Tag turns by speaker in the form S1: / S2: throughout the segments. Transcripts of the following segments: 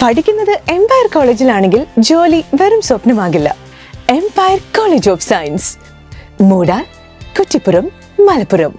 S1: പഠിക്കുന്നത് എംപയർ കോളേജിലാണെങ്കിൽ ജോലി വെറും സ്വപ്നമാകില്ല Empire college of science Moodal Kuttippuram Malappuram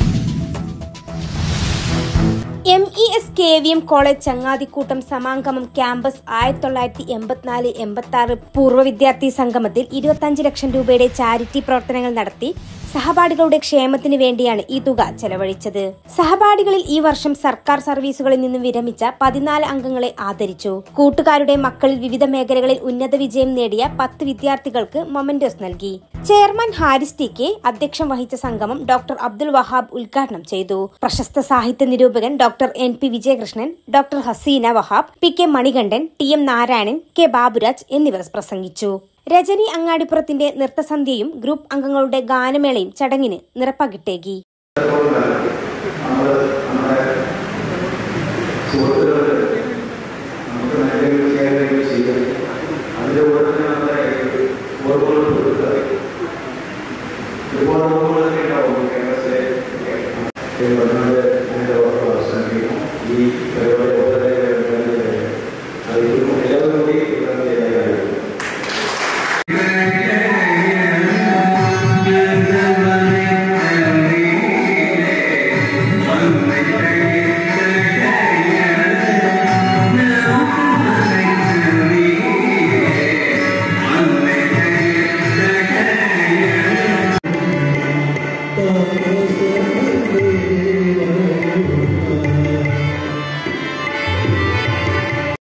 S2: M E S K V M college ചങ്ങാതിക്കൂട്ടം സമാഗമം ക്യാമ്പസ് ആയിരത്തി തൊള്ളായിരത്തി എൺപത്തിനാല് എൺപത്തി ആറ് പൂർവ്വ വിദ്യാർത്ഥി സംഗമത്തിൽ ഇരുപത്തഞ്ച് ലക്ഷം രൂപയുടെ ചാരിറ്റി പ്രവർത്തനങ്ങൾ നടത്തി സഹപാഠികളുടെ ക്ഷേമത്തിന് വേണ്ടിയാണ് ഈ തുക ചെലവഴിച്ചത് സഹപാഠികളിൽ ഈ വർഷം സർക്കാർ സർവീസുകളിൽ നിന്നും വിരമിച്ച പതിനാല് അംഗങ്ങളെ ആദരിച്ചു കൂട്ടുകാരുടെ മക്കളിൽ വിവിധ മേഖലകളിൽ ഉന്നത വിജയം നേടിയ പത്ത് വിദ്യാർത്ഥികൾക്ക് മൊമെന്റോസ് നൽകി ചെയർമാൻ ഹാരിസ് ടി കെ അധ്യക്ഷം വഹിച്ച സംഗമം ഡോക്ടർ അബ്ദുൽ വഹാബ് ഉദ്ഘാടനം ചെയ്തു പ്രശസ്ത സാഹിത്യ നിരൂപകൻ doctor N P Vijayakrishnan doctor Haseena Wahab P K Manikandan T M Narayanan K Baburaj എന്നിവർ പ്രസംഗിച്ചു രജനി അങ്ങാടിപ്പുറത്തിന്റെ നൃത്തസന്ധ്യയും ഗ്രൂപ്പ് അംഗങ്ങളുടെ ഗാനമേളയും ചടങ്ങിന് നിറപ്പകിട്ടേകി
S3: നമ്മൾ നമ്മുടെ സുഹൃത്തുക്കൾക്ക് നമുക്ക് നല്ല ചെയ്യാനായിട്ട് ചെയ്യുക അതിൻ്റെ കൂടെ തന്നെ നമ്മുടെ ഓർമ്മകൾ കൊടുക്കുക ഒരുപാട് ഓർമ്മകളൊക്കെ ഉണ്ടാവും കേരളത്തിലെ പറഞ്ഞത് എൻ്റെ ഓർമ്മ അവസാനിപ്പിക്കും ഈ പരിപാടി